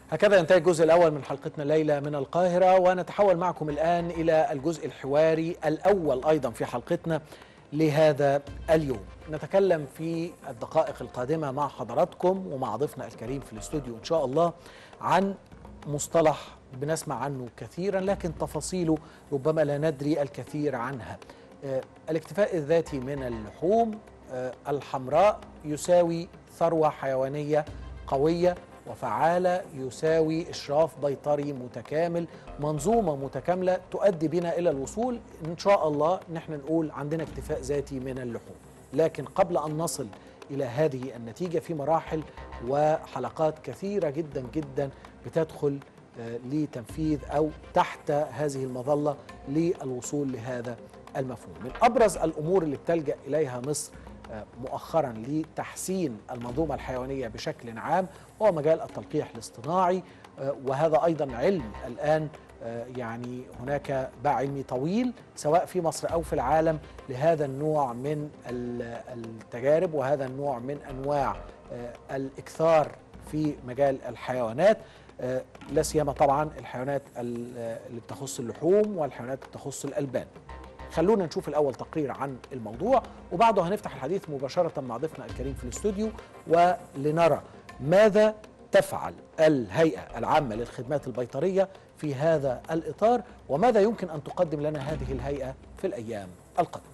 هكذا ينتهي الجزء الأول من حلقتنا الليلة من القاهرة ونتحول معكم الآن إلى الجزء الحواري الأول أيضا في حلقتنا لهذا اليوم نتكلم في الدقائق القادمة مع حضراتكم ومع ضيفنا الكريم في الاستوديو إن شاء الله عن مصطلح بنسمع عنه كثيرا لكن تفاصيله ربما لا ندري الكثير عنها آه، الاكتفاء الذاتي من اللحوم آه، الحمراء يساوي ثروة حيوانية قوية وفعالة يساوي إشراف بيطري متكامل منظومة متكاملة تؤدي بنا إلى الوصول إن شاء الله نحن نقول عندنا اكتفاء ذاتي من اللحوم لكن قبل أن نصل إلى هذه النتيجة في مراحل وحلقات كثيرة جدا جدا بتدخل آه، لتنفيذ أو تحت هذه المظلة للوصول لهذا المفهوم من أبرز الأمور اللي بتلجأ إليها مصر آه، مؤخرا لتحسين المنظومة الحيوانية بشكل عام هو مجال التلقيح الاصطناعي آه، وهذا أيضا علم الآن آه، يعني هناك باع علمي طويل سواء في مصر أو في العالم لهذا النوع من ال- التجارب وهذا النوع من أنواع آه، الإكثار في مجال الحيوانات آه، لا سيما طبعا الحيوانات ال- آه، اللي بتخص اللحوم والحيوانات اللي بتخص الألبان خلونا نشوف الأول تقرير عن الموضوع وبعده هنفتح الحديث مباشرة مع ضيفنا الكريم في الاستوديو ولنرى ماذا تفعل الهيئة العامة للخدمات البيطرية في هذا الإطار وماذا يمكن أن تقدم لنا هذه الهيئة في الأيام القادمة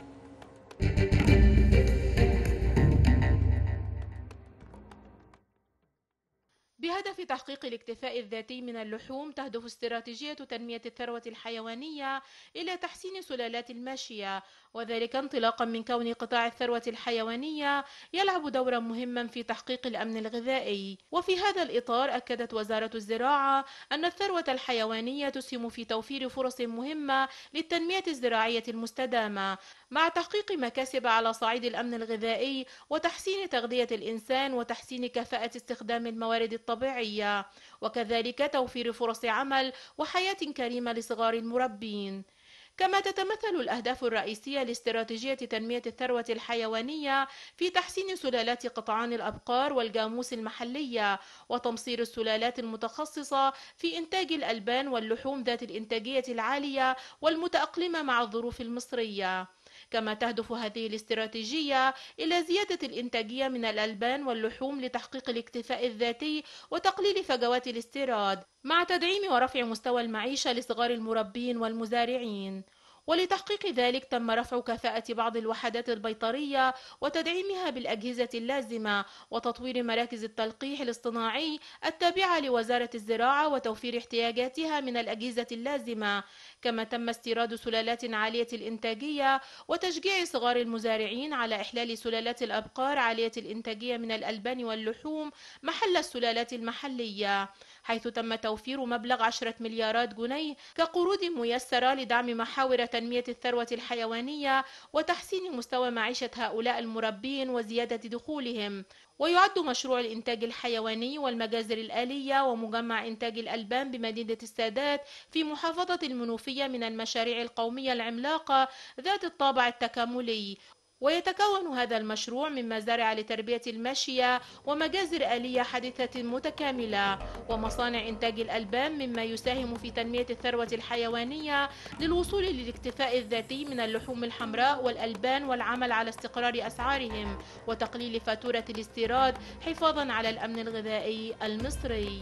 بهدف تحقيق الاكتفاء الذاتي من اللحوم تهدف استراتيجية تنمية الثروة الحيوانية إلى تحسين سلالات الماشية وذلك انطلاقا من كون قطاع الثروة الحيوانية يلعب دورا مهما في تحقيق الأمن الغذائي وفي هذا الإطار أكدت وزارة الزراعة أن الثروة الحيوانية تسهم في توفير فرص مهمة للتنمية الزراعية المستدامة مع تحقيق مكاسب على صعيد الأمن الغذائي وتحسين تغذية الإنسان وتحسين كفاءة استخدام الموارد الطبيعية وكذلك توفير فرص عمل وحياة كريمة لصغار المربين كما تتمثل الأهداف الرئيسية لاستراتيجية تنمية الثروة الحيوانية في تحسين سلالات قطعان الأبقار والجاموس المحلية وتمصير السلالات المتخصصة في إنتاج الألبان واللحوم ذات الإنتاجية العالية والمتأقلمة مع الظروف المصرية كما تهدف هذه الاستراتيجية إلى زيادة الإنتاجية من الألبان واللحوم لتحقيق الاكتفاء الذاتي وتقليل فجوات الاستيراد مع تدعيم ورفع مستوى المعيشة لصغار المربين والمزارعين ولتحقيق ذلك تم رفع كفاءة بعض الوحدات البيطرية وتدعيمها بالأجهزة اللازمة وتطوير مراكز التلقيح الاصطناعي التابعة لوزارة الزراعة وتوفير احتياجاتها من الأجهزة اللازمة كما تم استيراد سلالات عالية الإنتاجية وتشجيع صغار المزارعين على إحلال سلالات الأبقار عالية الإنتاجية من الألبان واللحوم محل السلالات المحلية حيث تم توفير مبلغ 10 مليارات جنيه كقروض ميسرة لدعم محاور تنمية الثروة الحيوانية وتحسين مستوى معيشة هؤلاء المربين وزيادة دخولهم ويعد مشروع الإنتاج الحيواني والمجازر الآلية ومجمع إنتاج الألبان بمدينة السادات في محافظة المنوفية من المشاريع القومية العملاقة ذات الطابع التكاملي ويتكون هذا المشروع من مزارع لتربية الماشية ومجازر آلية حديثة متكاملة ومصانع إنتاج الألبان مما يساهم في تنمية الثروة الحيوانية للوصول للاكتفاء الذاتي من اللحوم الحمراء والألبان والعمل على استقرار أسعارهم وتقليل فاتورة الاستيراد حفاظا على الأمن الغذائي المصري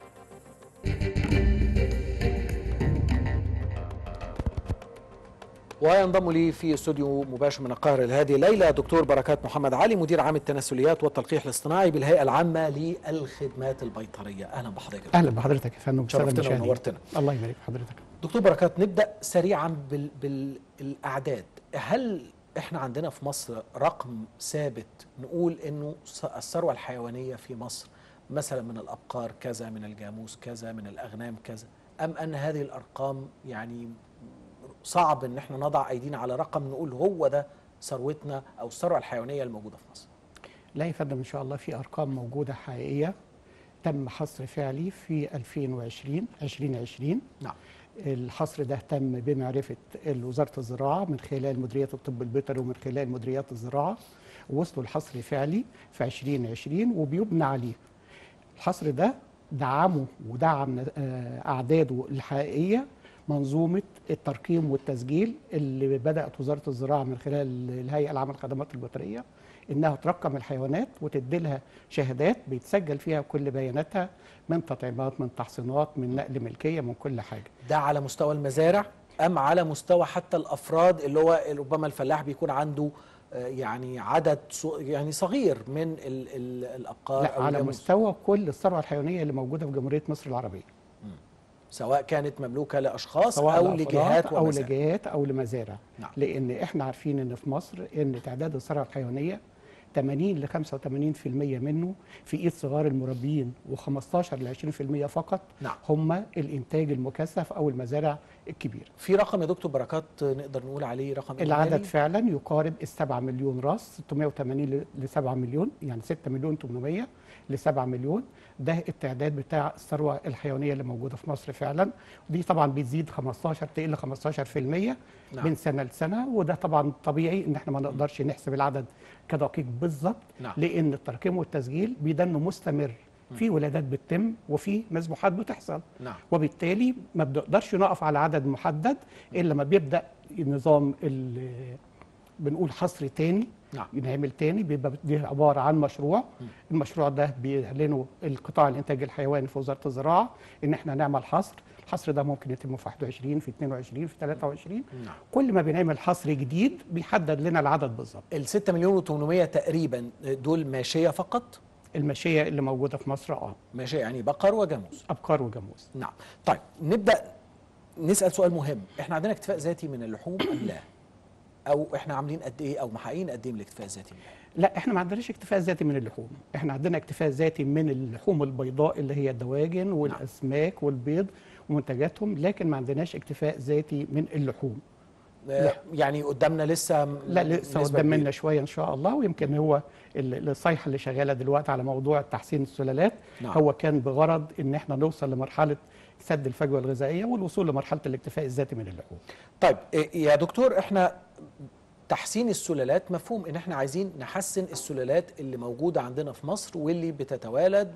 وينضم لي في استوديو مباشر من القاهرة لهذه الليلة دكتور بركات محمد علي مدير عام التناسليات والتلقيح الاصطناعي بالهيئة العامة للخدمات البيطرية أهلا بحضرتك اهلا بحضرتك يا فندم والسادة شرفتنا المشاهدين. ونورتنا الله يبارك في حضرتك دكتور بركات نبدأ سريعا بال... بالأعداد هل احنا عندنا في مصر رقم ثابت نقول انه س- الثروة الحيوانية في مصر مثلا من الأبقار كذا من الجاموس كذا من الأغنام كذا أم أن هذه الأرقام يعني صعب ان احنا نضع ايدينا على رقم نقول هو ده ثروتنا او الثروه الحيوانيه الموجوده في مصر لا يا فندم ان شاء الله في ارقام موجوده حقيقيه تم حصر فعلي في 2020 2020 نعم الحصر ده تم بمعرفه وزاره الزراعه من خلال مديريات الطب البيطري ومن خلال مديريات الزراعه وصلوا الحصر فعلي في 2020 وبيبنى عليه الحصر ده دعموا ودعم آه، اعداده الحقيقيه منظومه الترقيم والتسجيل اللي بدات وزاره الزراعه من خلال الهيئه العامه للخدمات البيطريه انها ترقم الحيوانات وتدي لها شهادات بيتسجل فيها كل بياناتها من تطعيمات من تحصينات من نقل ملكيه من كل حاجه ده على مستوى المزارع ام على مستوى حتى الافراد اللي هو ربما الفلاح بيكون عنده آه، يعني عدد ص- يعني صغير من ال ال الابقار لا أو على الجاموس. مستوى كل الثروه الحيوانيه اللي موجوده في جمهوريه مصر العربيه سواء كانت مملوكه لاشخاص سواء او لأفراد لجهات او ومزارع. لجهات او لمزارع نعم. لان احنا عارفين ان في مصر ان تعداد الثروه الحيوانيه 80 ل 85% منه في ايد صغار المربيين و15 ل 20% فقط نعم. هم الانتاج المكثف او المزارع الكبيره في رقم يا دكتور بركات نقدر نقول عليه رقم العدد إجمالي؟ فعلا يقارب ال 7 مليون راس 680 ل 7 مليون يعني 6 مليون 800 ل 7 مليون ده التعداد بتاع الثروه الحيوانيه اللي موجوده في مصر فعلا ودي طبعا بتزيد 15 تقل 15% نعم. نعم. من سنه لسنه وده طبعا طبيعي ان احنا ما نقدرش نحسب العدد كدقيق بالظبط نعم. لان الترقيم والتسجيل بيدنه مستمر في ولادات بتتم وفي مسبوحات بتحصل نعم وبالتالي ما بنقدرش نقف على عدد محدد الا لما بيبدا النظام ال- بنقول حصر تاني نعم. ينعمل تاني بيبقى دي عباره عن مشروع المشروع ده بيعلنه القطاع الانتاج الحيواني في وزاره الزراعه ان احنا نعمل حصر الحصر ده ممكن يتم في 21 في 22 في 23 نعم كل ما بنعمل حصر جديد بيحدد لنا العدد بالظبط ال 6 مليون و800 تقريبا دول ماشيه فقط الماشيه اللي موجوده في مصر اه ماشيه يعني بقر وجاموس ابقار وجاموس نعم طيب نبدا نسال سؤال مهم احنا عندنا اكتفاء ذاتي من اللحوم ام لا او احنا عاملين قد ايه او محققين قد ايه من الاكتفاء الذاتي من اللحوم؟ لا احنا ما عندناش اكتفاء ذاتي من اللحوم احنا عندنا اكتفاء ذاتي من اللحوم البيضاء اللي هي الدواجن والاسماك والبيض ومنتجاتهم لكن ما عندناش اكتفاء ذاتي من اللحوم آه، يعني قدامنا لسه م- لا لسه نسبة قدام كبيرة. منا شويه ان شاء الله ويمكن هو ال- الصيحه اللي شغاله دلوقتي على موضوع تحسين السلالات نعم. هو كان بغرض ان احنا نوصل لمرحله سد الفجوه الغذائيه والوصول لمرحله الاكتفاء الذاتي من اللحوم طيب إيه يا دكتور احنا تحسين السلالات مفهوم ان احنا عايزين نحسن السلالات اللي موجوده عندنا في مصر واللي بتتوالد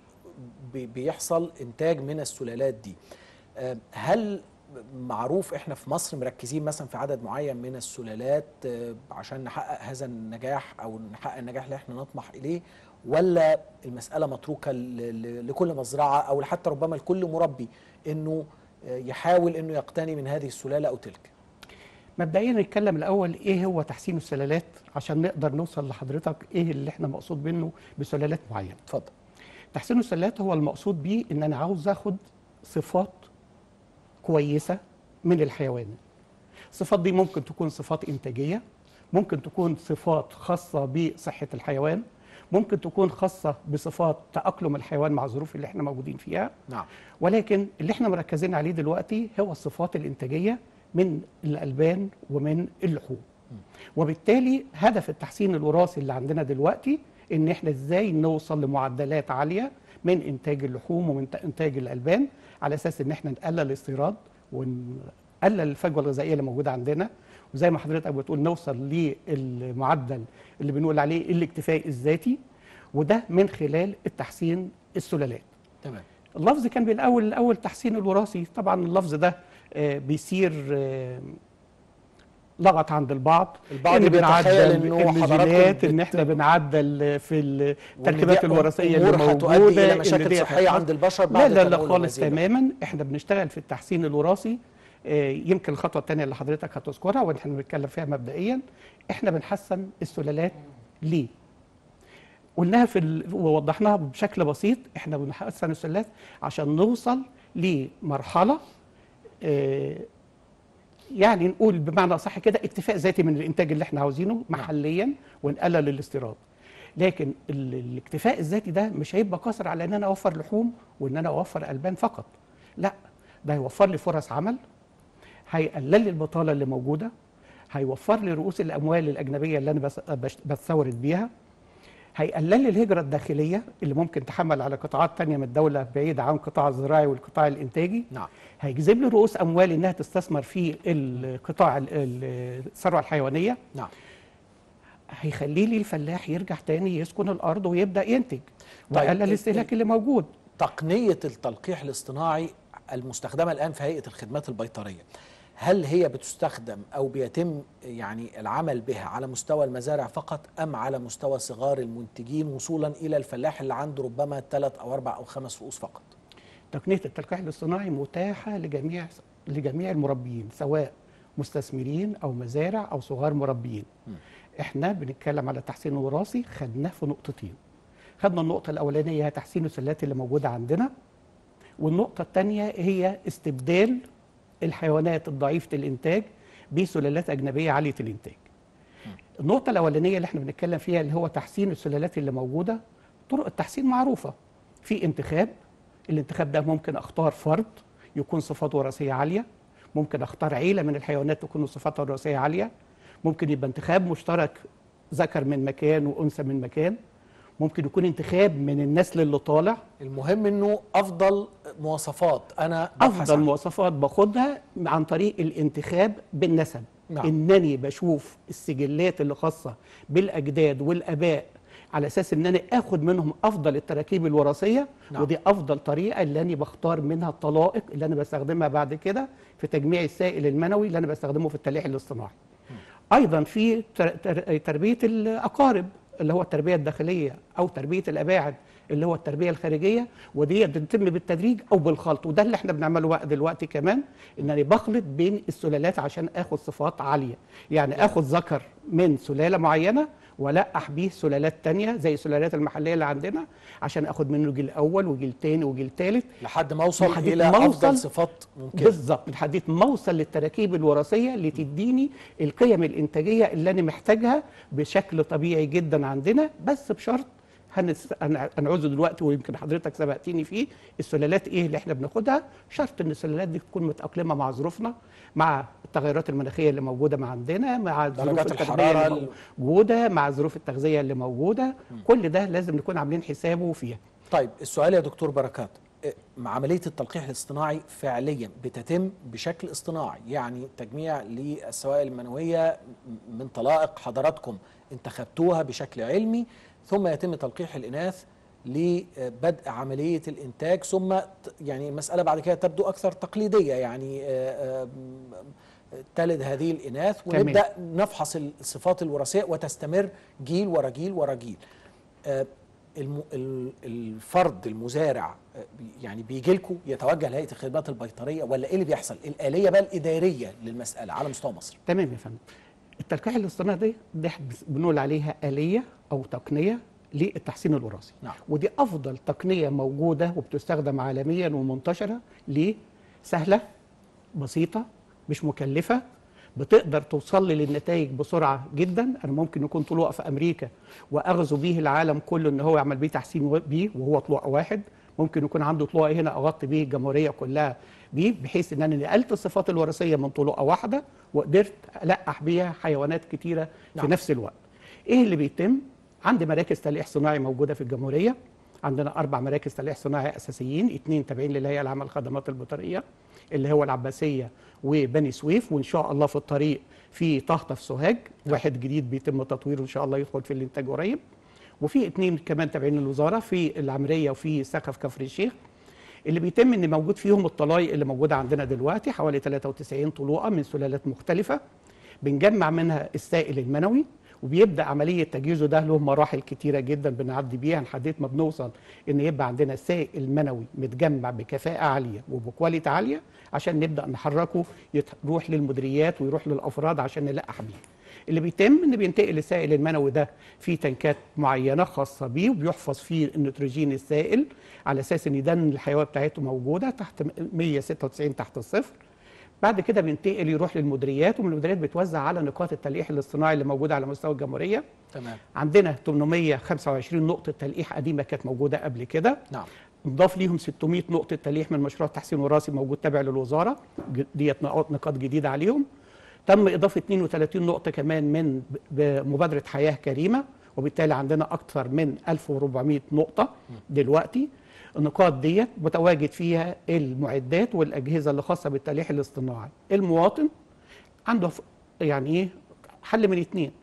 وبيحصل انتاج من السلالات دي آه، هل معروف احنا في مصر مركزين مثلا في عدد معين من السلالات آه، عشان نحقق هذا النجاح او نحقق النجاح اللي احنا نطمح اليه ولا المساله متروكه ل- ل- لكل مزرعه او حتى ربما لكل مربي انه آه، يحاول انه يقتني من هذه السلاله او تلك مبدئيا نتكلم الاول ايه هو تحسين السلالات عشان نقدر نوصل لحضرتك ايه اللي احنا مقصود منه بسلالات معينه اتفضل تحسين السلالات هو المقصود بيه ان انا عاوز اخد صفات كويسه من الحيوان الصفات دي ممكن تكون صفات انتاجيه ممكن تكون صفات خاصه بصحه الحيوان ممكن تكون خاصه بصفات تاقلم الحيوان مع الظروف اللي احنا موجودين فيها نعم ولكن اللي احنا مركزين عليه دلوقتي هو الصفات الانتاجيه من الالبان ومن اللحوم وبالتالي هدف التحسين الوراثي اللي عندنا دلوقتي ان احنا ازاي نوصل لمعدلات عاليه من انتاج اللحوم ومن ت- انتاج الالبان على اساس ان احنا نقلل الاستيراد ونقلل الفجوه الغذائيه اللي موجوده عندنا وزي ما حضرتك بتقول نوصل للمعدل اللي بنقول عليه الاكتفاء الذاتي وده من خلال التحسين السلالات تمام اللفظ كان بالاول الاول تحسين الوراثي طبعا اللفظ ده آه، بيصير آه، لغط عند البعض البعض إن بيتخيل بنعدل إنه حضراتكم الجينات بت- ان احنا بنعدل في وإن التركيبات دي الوراثيه اللي أمور هتؤدي موجوده إلى إن مشاكل ديت صحية هتحصل. عند البشر لا بعد لا لا تناول خالص المزيد. تماما احنا بنشتغل في التحسين الوراثي آه، يمكن الخطوه الثانيه اللي حضرتك هتذكرها واحنا بنتكلم فيها مبدئيا احنا بنحسن السلالات ليه؟ قلناها في ال... ووضحناها بشكل بسيط احنا بنحسن السلالات عشان نوصل لمرحله آه، يعني نقول بمعنى صح كده اكتفاء ذاتي من الانتاج اللي احنا عاوزينه محليا ونقلل الاستيراد لكن ال- الاكتفاء الذاتي ده مش هيبقى قاصر على ان انا اوفر لحوم وان انا اوفر البان فقط لا ده هيوفر لي فرص عمل هيقلل لي البطاله اللي موجوده هيوفر لي رؤوس الاموال الاجنبيه اللي انا بس- بش- بستورد بيها هيقلل لي الهجره الداخليه اللي ممكن تحمل على قطاعات تانية من الدوله بعيده عن القطاع الزراعي والقطاع الانتاجي نعم هيجذب لي رؤوس اموال انها تستثمر في القطاع ال- ال- الثروه الحيوانيه نعم هيخلي لي الفلاح يرجع تاني يسكن الارض ويبدا ينتج طيب، ويقلل ال- الاستهلاك اللي موجود تقنية التلقيح الاصطناعي المستخدمة الآن في هيئة الخدمات البيطرية هل هي بتستخدم أو بيتم يعني العمل بها على مستوى المزارع فقط أم على مستوى صغار المنتجين وصولا إلى الفلاح اللي عنده ربما ثلاث أو أربع أو خمس فؤوس فقط تقنيه التلقيح الاصطناعي متاحه لجميع لجميع المربيين سواء مستثمرين او مزارع او صغار مربيين احنا بنتكلم على التحسين الوراثي خدناه في نقطتين خدنا النقطه الاولانيه هي تحسين السلالات اللي موجوده عندنا والنقطه الثانيه هي استبدال الحيوانات الضعيفه الانتاج بسلالات اجنبيه عاليه الانتاج النقطه الاولانيه اللي احنا بنتكلم فيها اللي هو تحسين السلالات اللي موجوده طرق التحسين معروفه في انتخاب الانتخاب ده ممكن اختار فرد يكون صفاته وراثيه عاليه ممكن اختار عيله من الحيوانات تكون صفاتها الوراثيه عاليه ممكن يبقى انتخاب مشترك ذكر من مكان وانثى من مكان ممكن يكون انتخاب من النسل اللي طالع المهم أنه أفضل مواصفات أنا ببحث افضل عنها. مواصفات باخدها عن طريق الانتخاب بالنسب نعم. انني بشوف السجلات اللي خاصه بالاجداد والاباء على اساس ان انا اخد منهم افضل التراكيب الوراثيه نعم. ودي افضل طريقه اللي انا بختار منها الطلائق اللي انا بستخدمها بعد كده في تجميع السائل المنوي اللي انا بستخدمه في التلقيح الاصطناعي ايضا في تر- تر- تربيه الاقارب اللي هو التربيه الداخليه او تربيه الاباعد اللي هو التربيه الخارجيه ودي بتتم بالتدريج او بالخلط وده اللي احنا بنعمله بقى دلوقتي كمان ان انا بخلط بين السلالات عشان اخد صفات عاليه يعني اخد ذكر من سلاله معينه والقح بيه سلالات تانية زي السلالات المحليه اللي عندنا عشان اخد منه جيل اول وجيل تاني وجيل تالت لحد ما أوصل لحد إلى ما أفضل أوصل صفات ممكنة بالظبط لحد ما اوصل للتراكيب الوراثيه اللي تديني القيم الانتاجيه اللي انا محتاجها بشكل طبيعي جدا عندنا بس بشرط هنس... هن- هنعوزه دلوقتي ويمكن حضرتك سبقتني فيه السلالات ايه اللي احنا بناخدها شرط ان السلالات دي تكون متاقلمه مع ظروفنا مع التغيرات المناخيه اللي موجوده مع عندنا مع ظروف درجات التربية الحرارة اللي موجوده مع ظروف التغذيه اللي موجوده كل ده لازم نكون عاملين حسابه فيها طيب السؤال يا دكتور بركات إيه، مع عملية التلقيح الاصطناعي فعليا بتتم بشكل اصطناعي يعني تجميع للسوائل المنوية من طلائق حضراتكم انتخبتوها بشكل علمي ثم يتم تلقيح الإناث لبدء عملية الإنتاج ثم ت- يعني المسألة بعد كده تبدو أكثر تقليدية يعني آه، آه، تلد هذه الإناث تمام. ونبدأ نفحص الصفات الوراثية وتستمر جيل ورا جيل ورا جيل آه، الم- ال- الفرد المزارع آه، بي- يعني بيجي لكم يتوجه لهيئه الخدمات البيطريه ولا ايه اللي بيحصل؟ الاليه بقى الاداريه للمساله على مستوى مصر. تمام يا فندم التلقيح الاصطناعي دي, دي إحنا بنقول عليها آلية أو تقنية للتحسين الوراثي نعم. ودي أفضل تقنية موجودة وبتستخدم عالميا ومنتشرة ليه؟ سهلة بسيطة مش مكلفة بتقدر توصل لي للنتائج بسرعة جدا أنا ممكن يكون طلوع في أمريكا وأغزو بيه العالم كله إن هو يعمل بيه تحسين و- بيه وهو طلوع واحد ممكن يكون عنده طلوع هنا أغطي بيه الجمهورية كلها بيه بحيث إن أنا نقلت الصفات الوراثية من طلوعة واحدة وقدرت ألقح بيها حيوانات كتيرة نعم. في نفس الوقت إيه اللي بيتم؟ عندي مراكز تلقيح صناعي موجودة في الجمهورية عندنا أربع مراكز تلقيح صناعي أساسيين اثنين تابعين للهيئة العامة للخدمات البيطرية اللي هو العباسية وبني سويف وإن شاء الله في الطريق في طهطة في سوهاج واحد جديد بيتم تطويره إن شاء الله يدخل في الإنتاج قريب وفي اثنين كمان تابعين للوزارة في العمرية وفي سقف كفر الشيخ اللي بيتم ان موجود فيهم الطلايق اللي موجوده عندنا دلوقتي حوالي 93 طلوقه من سلالات مختلفه بنجمع منها السائل المنوي وبيبدا عمليه تجهيزه ده له مراحل كتيره جدا بنعدي بيها لحد ما بنوصل ان يبقى عندنا سائل منوي متجمع بكفاءه عاليه وبكواليتي عاليه عشان نبدا نحركه يروح للمديريات ويروح للافراد عشان نلقح بيه اللي بيتم ان بينتقل السائل المنوي ده في تنكات معينه خاصه بيه وبيحفظ فيه النيتروجين السائل على اساس ان ده الحيويه بتاعته موجوده تحت 196 تحت الصفر بعد كده بينتقل يروح للمديريات ومن المديريات بيتوزع على نقاط التلقيح الاصطناعي اللي موجوده على مستوى الجمهوريه تمام عندنا 825 نقطه تلقيح قديمه كانت موجوده قبل كده نعم نضاف ليهم 600 نقطة تلقيح من مشروع التحسين الوراثي موجود تابع للوزارة ج- ديت نقاط نقاط جديدة عليهم تم إضافة 32 نقطة كمان من ب- بمبادرة حياة كريمة وبالتالي عندنا أكثر من 1400 نقطة دلوقتي النقاط ديت متواجد فيها المعدات والأجهزة اللي خاصة بالتلقيح الاصطناعي المواطن عنده ف- يعني إيه حل من اتنين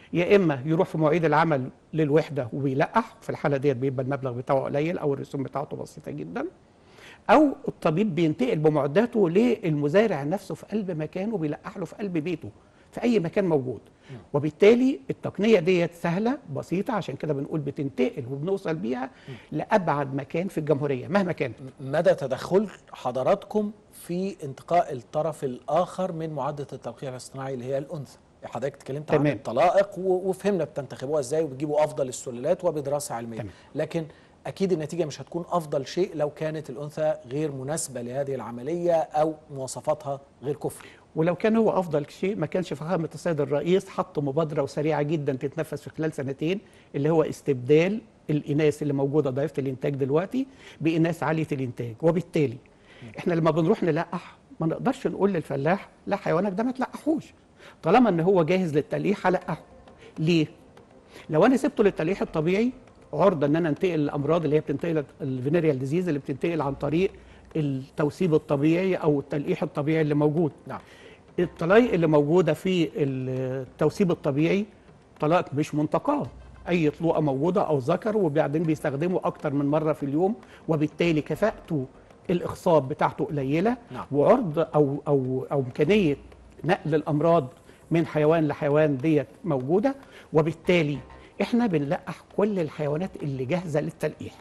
يا اما يروح في مواعيد العمل للوحده وبيلقح في الحاله ديت بيبقى المبلغ بتاعه قليل او الرسوم بتاعته بسيطه جدا او الطبيب بينتقل بمعداته للمزارع نفسه في قلب مكانه بيلقح له في قلب بيته في اي مكان موجود وبالتالي التقنيه ديت سهله بسيطه عشان كده بنقول بتنتقل وبنوصل بيها لابعد مكان في الجمهوريه مهما كانت مدى تدخل حضراتكم في انتقاء الطرف الاخر من معدة التلقيح الاصطناعي اللي هي الانثى حضرتك اتكلمت عن تمام. الطلائق و- وفهمنا بتنتخبوها ازاي وبتجيبوا افضل السلالات وبدراسه علميه تمام. لكن اكيد النتيجه مش هتكون افضل شيء لو كانت الانثى غير مناسبه لهذه العمليه او مواصفاتها غير كفء ولو كان هو افضل شيء ما كانش فخامه السيد الرئيس حط مبادره وسريعه جدا تتنفذ في خلال سنتين اللي هو استبدال الاناث اللي موجوده ضعيفه الانتاج دلوقتي باناث عاليه الانتاج وبالتالي احنا لما بنروح نلقح ما نقدرش نقول للفلاح لا حيوانك ده ما تلقحوش طالما ان هو جاهز للتلقيح هلقحه ليه لو انا سبته للتلقيح الطبيعي عرضه ان انا انتقل الامراض اللي هي بتنتقل الفينيريال ديزيز اللي بتنتقل عن طريق التوسيب الطبيعي او التلقيح الطبيعي اللي موجود نعم الطلايق اللي موجوده في التوسيب الطبيعي طلائق مش منتقاه اي طلوقه موجوده او ذكر وبعدين بيستخدمه اكتر من مره في اليوم وبالتالي كفاءته الاخصاب بتاعته قليله نعم. وعرض او او او امكانيه نقل الامراض من حيوان لحيوان ديت موجوده وبالتالي احنا بنلقح كل الحيوانات اللي جاهزه للتلقيح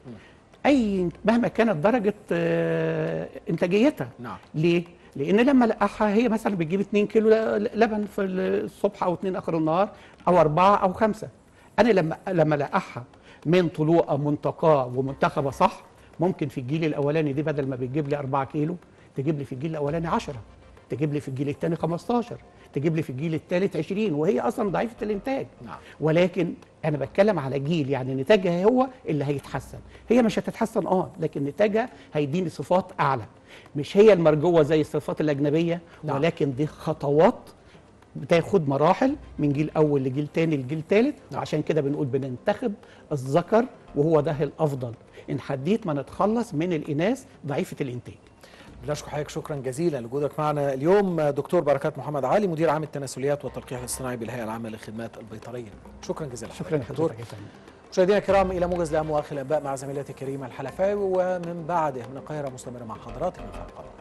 اي مهما كانت درجه آه، انتاجيتها نعم ليه؟ لان لما لقحها هي مثلا بتجيب 2 كيلو ل- لبن في الصبح او 2 اخر النهار او 4 او 5 انا لما لما لقحها من طلوقه منتقاه ومنتخبه صح ممكن في الجيل الاولاني دي بدل ما بتجيب لي 4 كيلو تجيب لي في الجيل الاولاني 10 تجيب لي في الجيل الثاني 15 تجيب لي في الجيل الثالث 20 وهي اصلا ضعيفه الانتاج نعم ولكن انا بتكلم على جيل يعني نتاجها هو اللي هيتحسن هي مش هتتحسن اه لكن نتاجها هيديني صفات اعلى مش هي المرجوه زي الصفات الاجنبيه نعم. ولكن دي خطوات بتاخد مراحل من جيل اول لجيل تاني لجيل تالت نعم. وعشان كده بنقول بننتخب الذكر وهو ده الافضل ان حديت ما نتخلص من الاناث ضعيفه الانتاج بنشكر حضرتك شكرا جزيلا لوجودك معنا اليوم دكتور بركات محمد علي مدير عام التناسليات والتلقيح الاصطناعي بالهيئه العامه للخدمات البيطريه شكرا جزيلا شكرا لحضرتك دكتور لحضرتك يا فندم. مشاهدينا الكرام الى موجز لامواخر الانباء مع زميلتي كريمه الحلفاوي ومن بعده من القاهره مستمره مع حضراتكم في القناه